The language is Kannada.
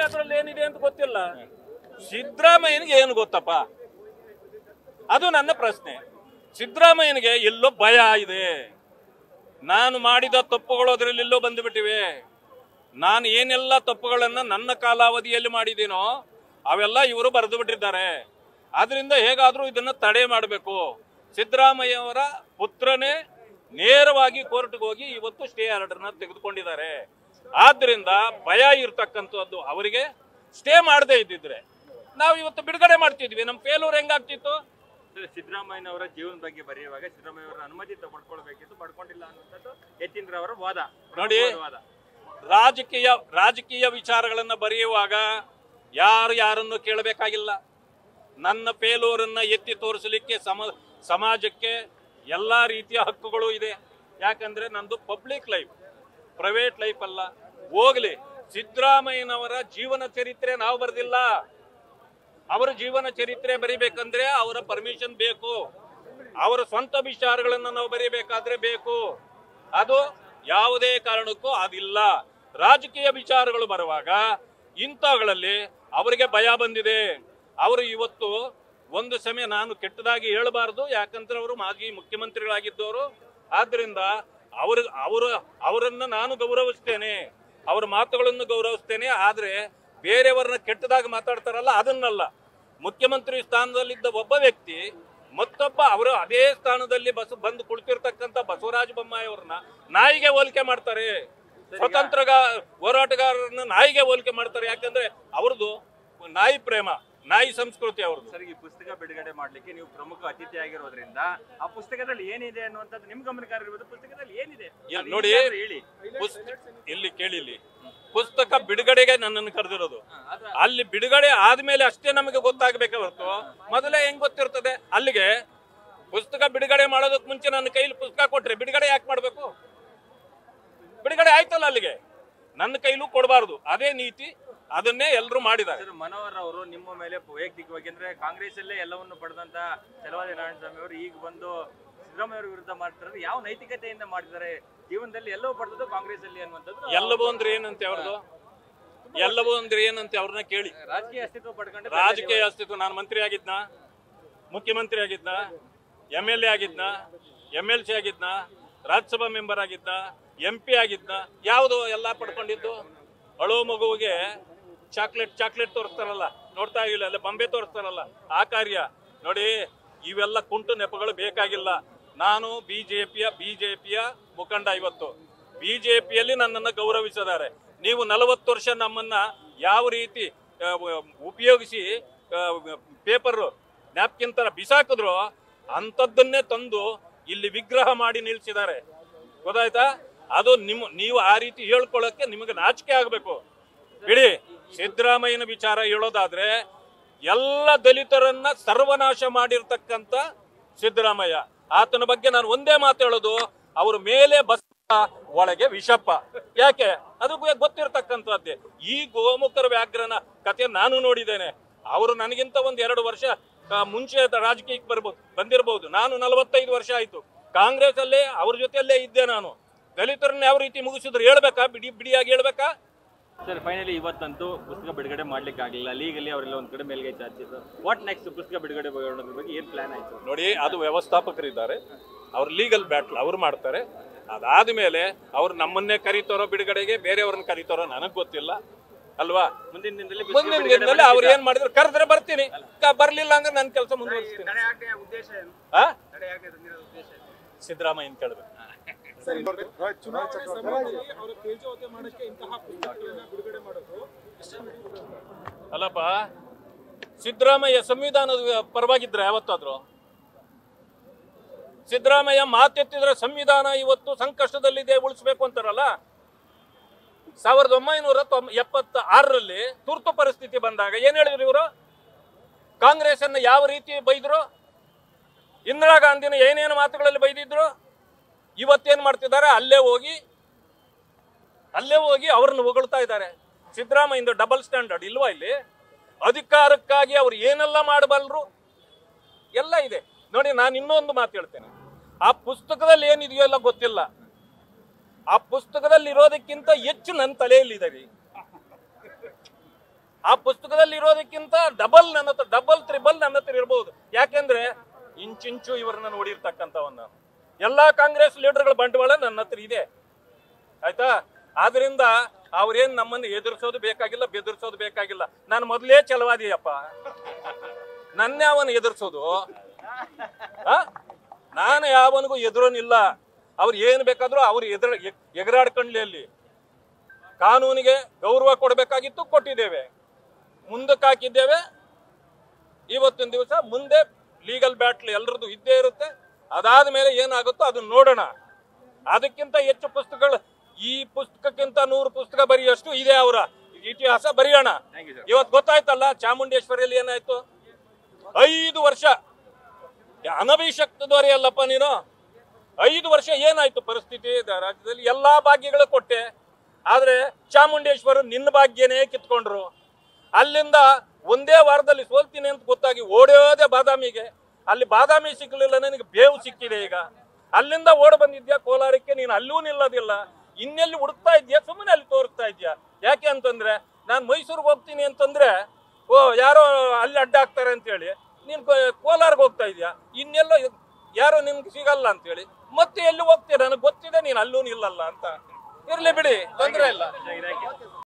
ಅದ್ರಲ್ಲಿ ಏನಿದೆ ಅಂತ ಗೊತ್ತಿಲ್ಲ ಸಿದ್ದರಾಮಯ್ಯನಿಗೆ ಏನು ಗೊತ್ತಪ್ಪ ಅದು ನನ್ನ ಪ್ರಶ್ನೆ ಸಿದ್ದರಾಮಯ್ಯನಿಗೆ ಎಲ್ಲೋ ಭಯ ಇದೆ ನಾನು ಮಾಡಿದ ತಪ್ಪುಗಳು ಅದರಲ್ಲಿ ಎಲ್ಲೋ ಬಂದುಬಿಟ್ಟಿವೆ ನಾನು ಏನೆಲ್ಲ ತಪ್ಪುಗಳನ್ನ ನನ್ನ ಕಾಲಾವಧಿಯಲ್ಲಿ ಮಾಡಿದ್ದೀನೋ ಅವೆಲ್ಲ ಇವರು ಬರೆದು ಬಿಟ್ಟಿದ್ದಾರೆ ಆದ್ರಿಂದ ಹೇಗಾದ್ರೂ ಇದನ್ನ ತಡೆ ಮಾಡಬೇಕು ಸಿದ್ದರಾಮಯ್ಯ ಅವರ ಪುತ್ರನೇ ನೇರವಾಗಿ ಕೋರ್ಟ್ಗೆ ಹೋಗಿ ಇವತ್ತು ಸ್ಟೇ ಆರ್ಡರ್ನ ತೆಗೆದುಕೊಂಡಿದ್ದಾರೆ ಆದ್ರಿಂದ ಭಯ ಇರ್ತಕ್ಕಂಥದ್ದು ಅವರಿಗೆ ಸ್ಟೇ ಮಾಡದೇ ಇದ್ದಿದ್ರೆ ನಾವು ಇವತ್ತು ಬಿಡುಗಡೆ ಮಾಡ್ತಿದ್ವಿ ನಮ್ಮ ಫೇಲೂರ್ ಹೆಂಗಾಗ್ತಿತ್ತು ಸಿದ್ದರಾಮಯ್ಯನವರ ಜೀವನ ಬಗ್ಗೆ ಬರೆಯುವಾಗ ಸಿದ್ದರಾಮಯ್ಯ ಅವರ ಅನುಮತಿ ಪಡ್ಕೊಳ್ಬೇಕಿತ್ತು ಪಡ್ಕೊಂಡಿಲ್ಲ ಅನ್ನುವಂಥದ್ದು ಯತೀಂದ್ರ ವಾದ ನೋಡಿ. ವಾದ ರಾಜಕೀಯ ರಾಜಕೀಯ ವಿಚಾರಗಳನ್ನ ಬರೆಯುವಾಗ ಯಾರು ಯಾರನ್ನು ಕೇಳಬೇಕಾಗಿಲ್ಲ ನನ್ನ ಫೇಲೂರನ್ನ ಎತ್ತಿ ತೋರಿಸಲಿಕ್ಕೆ ಸಮ ಸಮಾಜಕ್ಕೆ ಎಲ್ಲಾ ರೀತಿಯ ಹಕ್ಕುಗಳು ಇದೆ ಯಾಕಂದ್ರೆ ನಂದು ಪಬ್ಲಿಕ್ ಲೈಫ್ ಪ್ರೈವೇಟ್ ಲೈಫ್ ಅಲ್ಲ ಹೋಗ್ಲಿ ಸಿದ್ದರಾಮಯ್ಯನವರ ಜೀವನ ಚರಿತ್ರೆ ನಾವು ಬರೆದಿಲ್ಲ ಅವರ ಜೀವನ ಚರಿತ್ರೆ ಬರಿಬೇಕಂದ್ರೆ ಅವರ ಪರ್ಮಿಷನ್ ಬೇಕು ಅವರ ಸ್ವಂತ ವಿಚಾರಗಳನ್ನ ನಾವು ಬರೀಬೇಕಾದ್ರೆ ಬೇಕು ಅದು ಯಾವುದೇ ಕಾರಣಕ್ಕೂ ಅದಿಲ್ಲ ರಾಜಕೀಯ ವಿಚಾರಗಳು ಬರುವಾಗ ಇಂಥವುಗಳಲ್ಲಿ ಅವರಿಗೆ ಭಯ ಬಂದಿದೆ ಅವರು ಇವತ್ತು ಒಂದು ಸಮಯ ನಾನು ಕೆಟ್ಟದಾಗಿ ಹೇಳಬಾರದು ಯಾಕಂದ್ರೆ ಅವರು ಮಾಜಿ ಮುಖ್ಯಮಂತ್ರಿಗಳಾಗಿದ್ದವರು ಆದ್ರಿಂದ ಅವ್ರ ಅವರು ಅವರನ್ನ ನಾನು ಗೌರವಿಸ್ತೇನೆ ಅವರ ಮಾತುಗಳನ್ನು ಗೌರವಿಸ್ತೇನೆ ಆದ್ರೆ ಬೇರೆಯವರನ್ನ ಕೆಟ್ಟದಾಗಿ ಮಾತಾಡ್ತಾರಲ್ಲ ಅದನ್ನಲ್ಲ ಮುಖ್ಯಮಂತ್ರಿ ಸ್ಥಾನದಲ್ಲಿದ್ದ ಒಬ್ಬ ವ್ಯಕ್ತಿ ಮತ್ತೊಬ್ಬ ಅವರು ಅದೇ ಸ್ಥಾನದಲ್ಲಿ ಬಸ್ ಬಂದು ಕುಳಿತಿರ್ತಕ್ಕಂಥ ಬಸವರಾಜ ಬೊಮ್ಮಾಯಿ ಅವ್ರನ್ನ ನಾಯಿಗೆ ಹೋಲಿಕೆ ಮಾಡ್ತಾರೆ ಸ್ವತಂತ್ರ ಹೋರಾಟಗಾರರನ್ನ ನಾಯಿಗೆ ಹೋಲಿಕೆ ಮಾಡ್ತಾರೆ ಯಾಕಂದ್ರೆ ಅವ್ರದ್ದು ನಾಯಿ ಪ್ರೇಮ ನಾಯಿ ಸಂಸ್ಕೃತಿ ಅವ್ರದ್ದು ಸರ್ ಈ ಪುಸ್ತಕ ಬಿಡುಗಡೆ ಮಾಡ್ಲಿಕ್ಕೆ ನೀವು ಪ್ರಮುಖ ಅತಿಥಿ ಆಗಿರೋದ್ರಿಂದ ಆ ಪುಸ್ತಕದಲ್ಲಿ ಏನಿದೆ ಅನ್ನುವಂಥದ್ದು ನಿಮ್ ಗಮನಕಾರ ಇರ್ಬೋದು ಪುಸ್ತಕದಲ್ಲಿ ಏನಿದೆ ಇಲ್ಲ, ಅದು ನೋಡಿ. ಏನಾದ್ರು ಹೇಳಿ ಪುಸ್ತಕ ಇಲ್ಲಿ ಕೇಳಿಲಿ ಪುಸ್ತಕ ಬಿಡುಗಡೆಗೆ ನನ್ನನ್ನು ಕರೆದಿರೋದು ಹಾ, ಅದ್ರ ಅಲ್ಲಿ ಬಿಡುಗಡೆ ಆದ್ಮೇಲೆ ಅಷ್ಟೇ ನಮಗೆ ಗೊತ್ತಾಗಬೇಕೆ ಹೊರತು ಮೊದಲೇ ಹೆಂಗ್ ಗೊತ್ತಿರ್ತದೆ ಅಲ್ಲಿಗೆ ಪುಸ್ತಕ ಬಿಡುಗಡೆ ಮಾಡೋದಕ್ಕೆ ಮುಂಚೆ ನನ್ನ ಕೈಲಿ ಪುಸ್ತಕ ಕೊಟ್ರೆ ಬಿಡುಗಡೆ ಯಾಕೆ ಮಾಡ್ಬೇಕು ಬಿಡುಗಡೆ ಆಯ್ತಲ್ಲ ಅಲ್ಲಿಗೆ ನನ್ನ ಕೈಲೂ ಕೊಡಬಾರ್ದು ಅದೇ ನೀತಿ ಅದನ್ನೇ ಎಲ್ಲರೂ ಮಾಡಿದ್ದಾರೆ ಸರ್ ಮನೋಹರ್ ಅವರು ನಿಮ್ಮ ಮೇಲೆ ವೈಯಕ್ತಿಕವಾಗಿ ಅಂದ್ರೆ ಕಾಂಗ್ರೆಸ್ ಅಲ್ಲೇ ಎಲ್ಲವನ್ನು ಪಡೆದಂತ ಚಲವಾದಿ ನಾರಾಯಣಸ್ವಾಮಿ ಅವರು ಈಗ ಬಂದು ಸಿದ್ದರಾಮಯ್ಯ ಅವರ ವಿರುದ್ಧ ಮಾಡ್ತಾರೆ ಯಾವ ನೈತಿಕತೆಯಿಂದ ಮಾಡಿದ್ದಾರೆ ಜೀವನದಲ್ಲಿ ಎಲ್ಲವೂ ಪಡೆದದ್ದು ಕಾಂಗ್ರೆಸ್ ಅಲ್ಲಿ ಅನ್ನುವಂಥದ್ದು ಎಲ್ಲವೂ ಅಂದ್ರೆ ಏನಂತೆ ಅವ್ರದ್ದು ಎಲ್ಲವೂ ಅಂದ್ರೆ ಏನಂತೆ ಅವ್ರನ್ನ ಕೇಳಿ ರಾಜಕೀಯ ಅಸ್ತಿತ್ವ ಪಡ್ಕೊಂಡು ರಾಜಕೀಯ ಅಸ್ತಿತ್ವ ನಾನು ಮಂತ್ರಿ ಆಗಿದ್ನ ಮುಖ್ಯಮಂತ್ರಿ ಆಗಿದ್ನ ಎಮ್ ಎಲ್ ಎ ಆಗಿದ್ನ ಎಮ್ ಎಲ್ ಸಿ ಆಗಿದ್ನ ರಾಜ್ಯಸಭಾ ಮೆಂಬರ್ ಆಗಿದ್ನ ಎಂ ಪಿ ಆಗಿದ್ನ ಯಾವುದು ಎಲ್ಲ ಪಡ್ಕೊಂಡಿದ್ದು ಅಳೋ ಮಗುವಿಗೆ ಚಾಕ್ಲೇಟ್ ಚಾಕ್ಲೇಟ್ ತೋರಿಸ್ತಾರಲ್ಲ ನೋಡ್ತಾ ಇಲ್ಲ ಅಲ್ಲ ಬೊಂಬೆ ತೋರಿಸ್ತಾರಲ್ಲ ಆ ಕಾರ್ಯ ನೋಡಿ ಇವೆಲ್ಲ ಕುಂಟು ನೆಪಗಳು ಬೇಕಾಗಿಲ್ಲ ನಾನು ಬಿಜೆಪಿಯ ಬಿಜೆಪಿಯ ಮುಖಂಡ ಇವತ್ತು ಬಿಜೆಪಿಯಲ್ಲಿ ನನ್ನನ್ನು ಗೌರವಿಸಿದ್ದಾರೆ ನೀವು ನಲವತ್ತು ವರ್ಷ ನಮ್ಮನ್ನ ಯಾವ ರೀತಿ ಆ, ವ- ಉಪಯೋಗಿಸಿ ಪೇಪರ್ ನ್ಯಾಪ್ಕಿನ್ ತರ ಬಿಸಾಕಿದ್ರು ಅಂಥದ್ದನ್ನೇ ತಂದು ಇಲ್ಲಿ ವಿಗ್ರಹ ಮಾಡಿ ನಿಲ್ಸಿದ್ದಾರೆ ಗೊತ್ತಾಯ್ತಾ ಅದು ನಿಮ್ಮ ನೀವು ಆ ರೀತಿ ಹೇಳ್ಕೊಳ್ಳೋಕೆ ನಿಮಗೆ ನಾಚಿಕೆ ಆಗಬೇಕು ಬಿಡಿ ಸಿದ್ದರಾಮಯ್ಯನ ವಿಚಾರ ಹೇಳೋದಾದ್ರೆ ಎಲ್ಲ ದಲಿತರನ್ನ ಸರ್ವನಾಶ ಮಾಡಿರ್ತಕ್ಕಂಥ ಸಿದ್ದರಾಮಯ್ಯ ಆತನ ಬಗ್ಗೆ ನಾನು ಒಂದೇ ಮಾತು ಹೇಳೋದು ಅವ್ರ ಮೇಲೆ ಬಸ್ ಒಳಗೆ ವಿಷಪ್ಪ ಯಾಕೆ ಅದು ಗೊ- ಗೊತ್ತಿರ್ತಕ್ಕಂಥದ್ದೇ ಈ ಗೋಮುಖರ ವ್ಯಾಘ್ರನ ಕತೆ ನಾನು ನೋಡಿದ್ದೇನೆ ಅವರು ನನಗಿಂತ ಒಂದ್ ಎರಡು ವರ್ಷ ಆ, ಮುಂಚೆ ತ- ರಾಜಕೀಯಕ್ಕೆ ಬರ್ಬೋದು ಬಂದಿರಬಹುದು ನಾನು ನಲವತ್ತೈದು ವರ್ಷ ಆಯ್ತು ಕಾಂಗ್ರೆಸ್ ಅಲ್ಲೇ ಅವ್ರ ಜೊತೆಯಲ್ಲೇ ಇದ್ದೆ ನಾನು ದಲಿತರನ್ನ ಯಾವ ರೀತಿ ಮುಗಿಸಿದ್ರು ಹೇಳ್ಬೇಕಾ ಬಿಡಿ ಬಿಡಿಯಾಗಿ ಹೇಳ್ಬೇಕಾ ಸರ್ ಫೈನಲಿ ಇವತ್ತಂತೂ ಪುಸ್ತಕ ಬಿಡುಗಡೆ ಮಾಡ್ಲಿಕ್ಕೆ ಆಗಲಿಲ್ಲ ಲೀಗಲಿ ಅವರೆಲ್ಲ ಒಂದ್ ಕಡೆ ಮೇಲ್ಗೈ ಚಾಚಿದ್ರು ವಾಟ್ ನೆಕ್ಸ್ಟ್ ಪುಸ್ತಕ ಬಿಡುಗಡೆ ಮಾಡೋದ್ರ ಬಗ್ಗೆ ಏನ್ ಪ್ಲಾನ್ ಆಯ್ತು ನೋಡಿ ಅದು ವ್ಯವಸ್ಥಾಪಕರಿದ್ದಾರೆ ಅವ್ರು ಲೀಗಲ್ ಬ್ಯಾಟ್ಲ್ ಅವ್ರು ಮಾಡ್ತಾರೆ ಅದಾದ್ಮೇಲೆ ಅವ್ರು ನಮ್ಮನ್ನೇ ಕರೀತಾರೋ ಬಿಡುಗಡೆಗೆ ಬೇರೆಯವ್ರನ್ನ ಕರೀತಾರೋ ನನಗ್ ಗೊತ್ತಿಲ್ಲ ಅಲ್ವಾ ಮುಂದಿನ ದಿನದಲ್ಲಿ ಪುಸ್ತಕ ಮುಂದಿನ ಬಿಡುಗಡೆ ದಿನದಲ್ಲಿ ಅವ್ರು ಮಾಡ್ಲಿಕ್ಕೆ ಏನ್ ಮಾಡಿದ್ರು ಕರೆದ್ರೆ ಬರ್ತೀನಿ ಕ- ಬರ್ಲಿಲ್ಲ ಅಂದ್ರೆ ನನ್ನ ಕೆಲಸ ಮುಂದುವರಿಸ್ತೀನಿ ಆ? ಸಿದ್ದರಾಮಯ್ಯನ್ ಕೇಳ್ಬೇಕು ಅಲ್ಲಪ್ಪ ಸಿದ್ದರಾಮಯ್ಯ ಸಂವಿಧಾನದ ಪರವಾಗಿದ್ರೆ ಯಾವತ್ತಾದ್ರು ಸಿದ್ದರಾಮಯ್ಯ ಮಾತೆತ್ತಿದ್ರೆ ಸಂವಿಧಾನ ಇವತ್ತು ಸಂಕಷ್ಟದಲ್ಲಿದೆ ಉಳಿಸ್ಬೇಕು ಅಂತಾರಲ್ಲ ಸಾವಿರದ ಒಂಬೈನೂರ ತೊಂಬ ಎಪ್ಪತ್ತ ಆರರಲ್ಲಿ ತುರ್ತು ಪರಿಸ್ಥಿತಿ ಬಂದಾಗ ಏನ್ ಹೇಳಿದ್ರು ಇವರು ಕಾಂಗ್ರೆಸ್ ಅನ್ನ ಯಾವ ರೀತಿ ಬೈದ್ರು ಇಂದಿರಾ ಗಾಂಧಿನ ಏನೇನು ಮಾತುಗಳಲ್ಲಿ ಬೈದಿದ್ರು ಇವತ್ತೇನ್ ಮಾಡ್ತಿದ್ದಾರೆ ಅಲ್ಲೇ ಹೋಗಿ ಅಲ್ಲೇ ಹೋಗಿ ಅವ್ರನ್ನ ಹೊಗಳ್ತಾ ಇದ್ದಾರೆ ಸಿದ್ದರಾಮಯ್ಯ ಡಬಲ್ ಸ್ಟ್ಯಾಂಡರ್ಡ್ ಇಲ್ವಾ ಇಲ್ಲಿ ಅಧಿಕಾರಕ್ಕಾಗಿ ಅವ್ರು ಏನೆಲ್ಲ ಮಾಡಬಲ್ಲರು ಎಲ್ಲ ಇದೆ ನೋಡಿ ನಾನು ಇನ್ನೊಂದು ಮಾತು ಹೇಳ್ತೇನೆ ಆ ಪುಸ್ತಕದಲ್ಲಿ ಏನಿದೆಯೋ ಎಲ್ಲ ಗೊತ್ತಿಲ್ಲ ಆ ಪುಸ್ತಕದಲ್ಲಿ ಇರೋದಕ್ಕಿಂತ ಹೆಚ್ಚು ನನ್ನ ತಲೆಯಲ್ಲಿದೆ ರೀ ಆ ಪುಸ್ತಕದಲ್ಲಿ ಇರೋದಕ್ಕಿಂತ ಡಬಲ್ ನನ್ನ ಹತ್ರ ಡಬಲ್ ತ್ರಿಬಲ್ ನನ್ನ ಹತ್ರ ಇರ್ಬೋದು ಯಾಕೆಂದ್ರೆ ಇಂಚಿಂಚು ಇವರನ್ನ ನೋಡಿರ್ತಕ್ಕಂಥವನ್ನ ಎಲ್ಲಾ ಕಾಂಗ್ರೆಸ್ ಲೀಡರ್ಗಳ ಬಂಡವಾಳ ನನ್ನ ಹತ್ರ ಇದೆ ಆಯ್ತಾ ಆದ್ರಿಂದ ಅವ್ರೇನ್ ನಮ್ಮನ್ನು ಎದುರಿಸೋದು ಬೇಕಾಗಿಲ್ಲ ಬೆದರಿಸೋದು ಬೇಕಾಗಿಲ್ಲ ನಾನು ಮೊದಲೇ ಚಲವಾದಿಯಪ್ಪ ನನ್ನ ಅವನು ಎದುರಿಸೋದು ಆ? ನಾನು ಯಾವನಿಗೂ ಎದುರೋನಿಲ್ಲ ಅವ್ರು ಏನ್ ಬೇಕಾದ್ರೂ ಅವ್ರು ಎದುರು ಎಗರಾಡ್ಕೊಂಡ್ಲಿ ಅಲ್ಲಿ ಕಾನೂನಿಗೆ ಗೌರವ ಕೊಡಬೇಕಾಗಿತ್ತು ಕೊಟ್ಟಿದ್ದೇವೆ ಮುಂದಕ್ಕೆ ಹಾಕಿದ್ದೇವೆ ಇವತ್ತಿನ ದಿವಸ ಮುಂದೆ ಲೀಗಲ್ ಬ್ಯಾಟ್ಲ್ ಎಲ್ರದ್ದು ಇದ್ದೇ ಇರುತ್ತೆ ಅದಾದ ಮೇಲೆ ಏನಾಗುತ್ತೋ ಅದನ್ನ ನೋಡೋಣ ಅದಕ್ಕಿಂತ ಹೆಚ್ಚು ಪುಸ್ತಕಗಳು ಈ ಪುಸ್ತಕಕ್ಕಿಂತ ನೂರು ಪುಸ್ತಕ ಬರೆಯಷ್ಟು ಇದೆ ಅವರ ಇತಿಹಾಸ ಬರೆಯೋಣ ಥ್ಯಾಂಕ್ ಯು ಸರ್ ಇವತ್ತು ಗೊತ್ತಾಯ್ತಲ್ಲ ಚಾಮುಂಡೇಶ್ವರಿಯಲ್ಲಿ ಏನಾಯ್ತು ಐದು ವರ್ಷ ಅನಭಿಷಕ್ತ ದೊರೆಯಲ್ಲಪ್ಪ ನೀನು ಐದು ವರ್ಷ ಏನಾಯ್ತು ಪರಿಸ್ಥಿತಿ ದ- ರಾಜ್ಯದಲ್ಲಿ ಎಲ್ಲಾ ಭಾಗ್ಯಗಳು ಕೊಟ್ಟೆ ಆದ್ರೆ ಚಾಮುಂಡೇಶ್ವರ ನಿನ್ನ ಭಾಗ್ಯನೇ ಕಿತ್ಕೊಂಡ್ರು ಅಲ್ಲಿಂದ ಒಂದೇ ವಾರದಲ್ಲಿ ಸೋಲ್ತೀನಿ ಅಂತ ಗೊತ್ತಾಗಿ ಓಡೋದೆ ಬಾದಾಮಿಗೆ ಅಲ್ಲಿ ಬಾದಾಮಿ ಸಿಕ್ಕಲಿಲ್ಲ ನನಗೆ ಬೇವು ಸಿಕ್ಕಿದೆ ಈಗ ಅಲ್ಲಿಂದ ಓಡ್ ಬಂದಿದ್ಯಾ ಕೋಲಾರಕ್ಕೆ ನೀನು ಅಲ್ಲೂ ನಿಲ್ಲೋದಿಲ್ಲ ಇನ್ನೆಲ್ಲಿ ಹುಡುಕ್ತಾ ಇದ್ಯಾ ಸುಮ್ಮನೆ ಅಲ್ಲಿ ತೋರಿಸ್ತಾ ಇದ್ಯಾ ಯಾಕೆ ಅಂತಂದ್ರೆ ನಾನು ಮೈಸೂರಿಗೆ ಹೋಗ್ತೀನಿ ಅಂತಂದ್ರೆ ಓ ಯಾರೋ ಅಲ್ಲಿ ಅಡ್ಡ ಹಾಕ್ತಾರೆ ಅಂತೇಳಿ ನೀನು ಕೋಲಾರ್ಗೆ ಹೋಗ್ತಾ ಇದೀಯಾ ಇನ್ನೆಲ್ಲೋ ಯಾರೋ ನಿಮ್ಗೆ ಸಿಗಲ್ಲ ಅಂತೇಳಿ ಮತ್ತೆ ಎಲ್ಲಿ ಹೋಗ್ತೀಯ ನನಗೆ ಗೊತ್ತಿದೆ ನೀನು ಅಲ್ಲೂ ನಿಲ್ಲಲ್ಲ ಅಂತ ಇರ್ಲಿ ಬಿಡಿ ತೊಂದರೆ ಇಲ್ಲ ಥ್ಯಾಂಕ್ ಯು